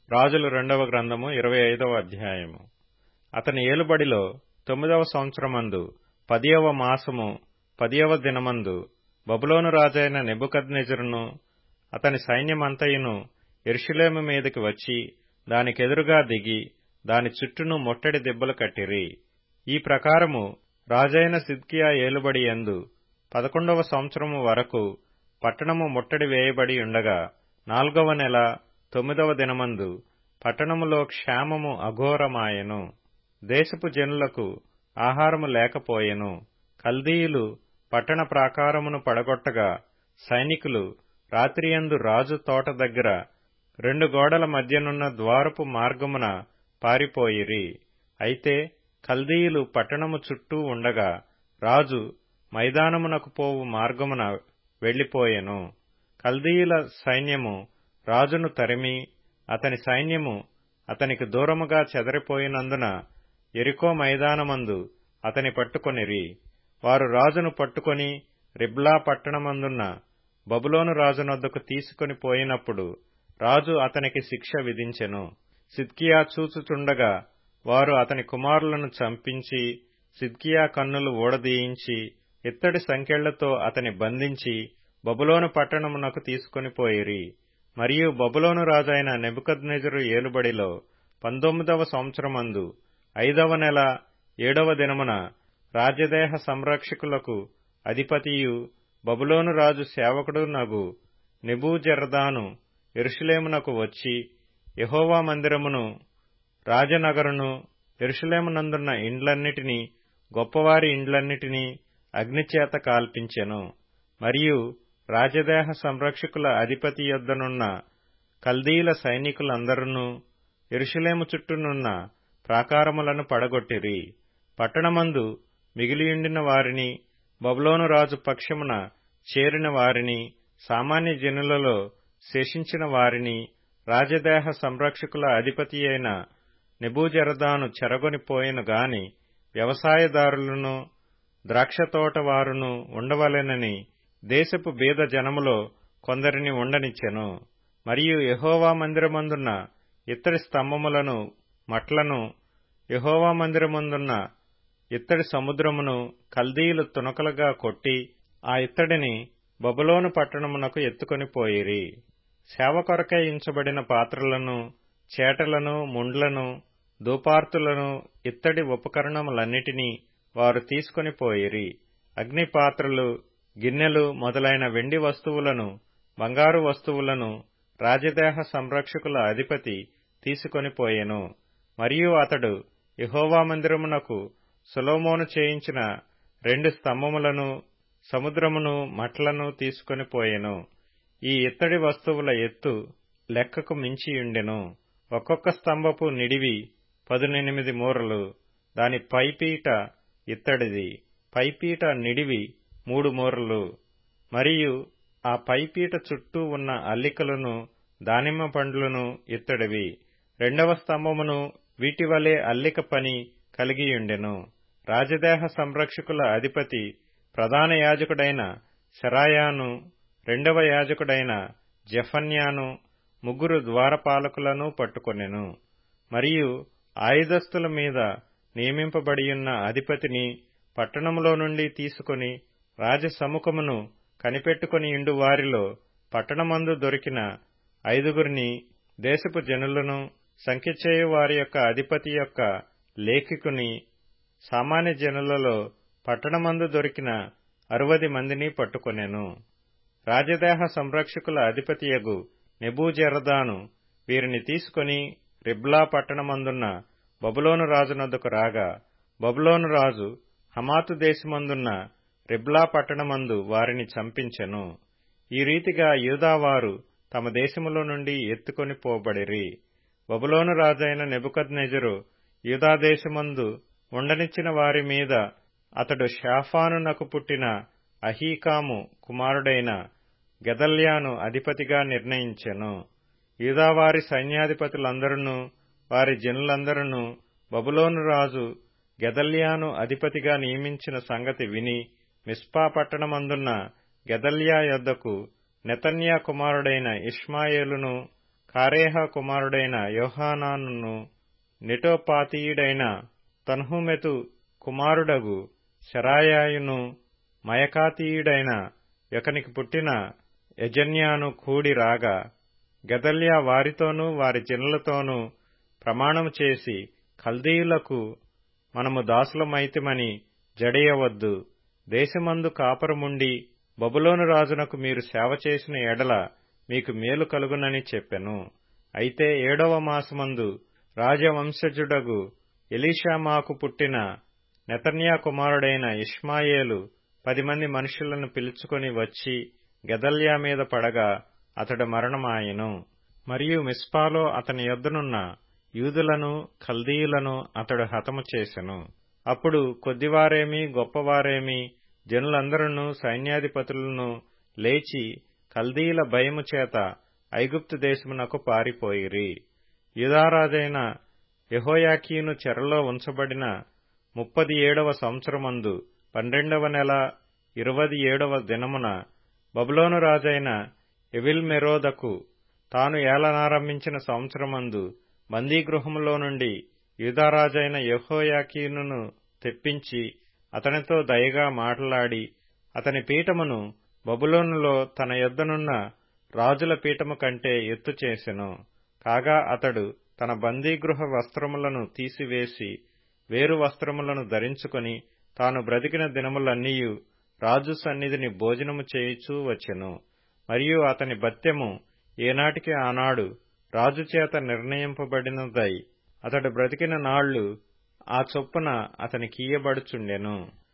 రాజులు రెండవ గ్రంథము ఇరవై ఐదవ అధ్యాయము అతని ఏలుబడిలో తొమ్మిదవ సంవత్సరమందు పదియవ మాసము పదియవ దినమందు బబులోను రాజైన నెబుకద్నెజరును అతని సైన్యమంతయును ఎరుషులేము మీదకి వచ్చి దానికెదురుగా దిగి దాని చుట్టూను ముట్టడి దెబ్బలు కట్టిరి ఈ ప్రకారము రాజైన సిద్కియా ఏలుబడి యందు పదకొండవ సంవత్సరము వరకు పట్టణము ముట్టడి వేయబడి ఉండగా నాల్గవ నెల తొమ్మిదవ దినమందు పట్టణములో క్షామము అఘోరమాయెను దేశపు జనులకు ఆహారము లేకపోయెను కల్దీయులు పట్టణ ప్రాకారమును పడగొట్టగా సైనికులు రాత్రియందు రాజు తోట దగ్గర రెండు గోడల మధ్యనున్న ద్వారపు మార్గమున పారిపోయిరి అయితే కల్దీయులు పట్టణము చుట్టూ ఉండగా రాజు మైదానమునకు పోవు మార్గమున వెళ్లిపోయెను కల్దీయుల సైన్యము రాజును తరిమి అతని సైన్యము అతనికి దూరముగా చెదరిపోయినందున ఎరికో మైదానమందు అతని పట్టుకొనిరి వారు రాజును పట్టుకొని రిబ్లా పట్టణమందున్న బబులోను రాజునొద్దకు తీసుకొని పోయినప్పుడు రాజు అతనికి శిక్ష విధించెను సిద్కియా చూచుచుండగా వారు అతని కుమారులను చంపించి సిద్కియా కన్నులు ఊడదీయించి ఇత్తడి సంకెళ్లతో అతని బంధించి బబులోను పట్టణమునకు తీసుకొని పోయిరి మరియు బబులోను రాజైన నెబుకద్నెజరు ఏలుబడిలో పంతొమ్మిదవ సంవత్సరమందు ఐదవ నెల ఏడవ దినమున రాజదేహ సంరక్షకులకు అధిపతియు బబులోను రాజు సేవకుడు నగు నెబూజర్దాను ఎరుషులేమునకు వచ్చి యహోవా మందిరమును రాజనగరును ఎరుషులేమునందున్న ఇండ్లన్నిటినీ గొప్పవారి ఇండ్లన్నిటినీ అగ్నిచేత కాల్పించెను మరియు రాజదేహ సంరక్షకుల అధిపతి యొద్దనున్న కల్దీల సైనికులందరూ ఎరుషులేము చుట్టూనున్న ప్రాకారములను పడగొట్టిరి పట్టణమందు మిగిలియుండిన వారిని బబులోను రాజు పక్షమున చేరిన వారిని సామాన్య జనులలో శేషించిన వారిని రాజదేహ సంరక్షకుల అధిపతి అయిన నెబూజరదాను చెరగొనిపోయిన గాని వ్యవసాయదారులను ద్రాక్షతోట వారును ఉండవలెనని దేశపు బీద జనములో కొందరిని ఉండనిచ్చెను మరియు యహోవా మందిరమందున్న ఇత్తడి స్తంభములను మట్లను యహోవా మందిరమందున్న ఇత్తడి సముద్రమును కల్దీయులు తునకలుగా కొట్టి ఆ ఇత్తడిని బబులోను పట్టణమునకు ఎత్తుకొని పోయిరి సేవ కొరకై ఇంచబడిన పాత్రలను చేటలను ముండ్లను దూపార్తులను ఇత్తడి ఉపకరణములన్నిటినీ వారు తీసుకొని పోయిరి అగ్ని పాత్రలు గిన్నెలు మొదలైన వెండి వస్తువులను బంగారు వస్తువులను రాజదేహ సంరక్షకుల అధిపతి తీసుకొని పోయెను మరియు అతడు యహోవా మందిరమునకు సులోమోను చేయించిన రెండు స్తంభములను సముద్రమును మట్లను తీసుకొని పోయెను ఈ ఇత్తడి వస్తువుల ఎత్తు లెక్కకు మించియుండెను ఒక్కొక్క స్తంభపు నిడివి పదునెనిమిది మూరలు దాని పైపీట ఇత్తడిది పైపీట నిడివి మూడు మూరలు మరియు ఆ పైపీట చుట్టూ ఉన్న అల్లికలను దానిమ్మ పండ్లను ఇత్తడివి రెండవ స్తంభమును వీటివలే అల్లిక పని కలిగియుండెను రాజదేహ సంరక్షకుల అధిపతి ప్రధాన యాజకుడైన శరాయాను రెండవ యాజకుడైన జఫన్యాను ముగ్గురు ద్వారపాలకులను పట్టుకొనెను మరియు ఆయుధస్తుల మీద నియమింపబడియున్న అధిపతిని పట్టణములో నుండి తీసుకుని రాజసముఖమును కనిపెట్టుకుని ఇండు వారిలో పట్టణమందు దొరికిన ఐదుగురిని దేశపు జనులను సంఖ్యచేయు వారి యొక్క అధిపతి యొక్క లేఖికుని సామాన్య జనులలో పట్టణమందు దొరికిన అరవది మందిని పట్టుకొనెను రాజదేహ సంరక్షకుల అధిపతియగు నెబూజెరదాను వీరిని తీసుకుని రిబ్లా పట్టణమందున్న బబులోను రాజునొద్దకు రాగా బబులోను రాజు హమాతు దేశమందున్న రిబ్లా పట్టణమందు వారిని చంపించెను ఈ రీతిగా యూదావారు తమ దేశములో నుండి ఎత్తుకొని పోబడిరి బబులోను రాజైన నెబుకద్నెజరు యూదాదేశమందు ఉండనిచ్చిన వారి మీద అతడు షాఫానునకు పుట్టిన అహీకాము కుమారుడైన గెదల్యాను అధిపతిగా నిర్ణయించెను యూదావారి సైన్యాధిపతులందరూ వారి జనులందరూ బబులోను రాజు గెదల్యాను అధిపతిగా నియమించిన సంగతి విని మిస్పా పట్టణమందున్న గెదల్యా యొద్దకు నెతన్యా కుమారుడైన ఇష్మాయేలును కారేహ కుమారుడైన యోహానానును నెటోపాతీయుడైన తన్హుమెతు కుమారుడగు శరాయాయును మయకాతీయుడైన యొకనికి పుట్టిన యజన్యాను కూడి రాగా గెదల్యా వారితోనూ వారి జనులతోనూ ప్రమాణము చేసి కల్దీయులకు మనము దాసులమైతిమని జడియవద్దు దేశమందు కాపరముండి బబులోను రాజునకు మీరు సేవ చేసిన ఎడల మీకు మేలు కలుగునని చెప్పెను అయితే ఏడవ మాసమందు రాజవంశజుడగు ఎలీషామాకు పుట్టిన నెతన్యా కుమారుడైన ఇష్మాయేలు పది మంది మనుషులను పిలుచుకొని వచ్చి గెదల్యా మీద పడగా అతడు మరణమాయెను మరియు మిస్పాలో అతని యొద్దనున్న యూదులను కల్దీయులను అతడు హతము చేసెను అప్పుడు కొద్దివారేమి గొప్పవారేమి జనులందరూ సైన్యాధిపతులను లేచి కల్దీయుల భయము చేత ఐగుప్తు దేశమునకు పారిపోయిరి యుదారాజైన యహోయాకీను చెరలో ఉంచబడిన ముప్పది ఏడవ సంవత్సరమందు పన్నెండవ నెల ఇరవది ఏడవ దినమున బబులోను రాజైన ఎవిల్మెరోదకు తాను ఏలనారంభించిన సంవత్సరమందు బందీగృహములో నుండి యూదారాజైన యహోయాకీనును తెప్పించి అతనితో దయగా మాట్లాడి అతని పీఠమును బబులోనులో తన యొద్దనున్న రాజుల పీఠము కంటే ఎత్తు చేసెను కాగా అతడు తన బందీగృహ వస్త్రములను తీసివేసి వేరు వస్త్రములను ధరించుకొని తాను బ్రతికిన దినములన్నీయు రాజు సన్నిధిని భోజనము చేయుచూ వచ్చెను మరియు అతని భత్యము ఏనాటికి ఆనాడు రాజుచేత నిర్ణయింపబడినదై అతడు బ్రతికిన నాళ్లు ఆ చొప్పున అతనికీయబడుచుండెను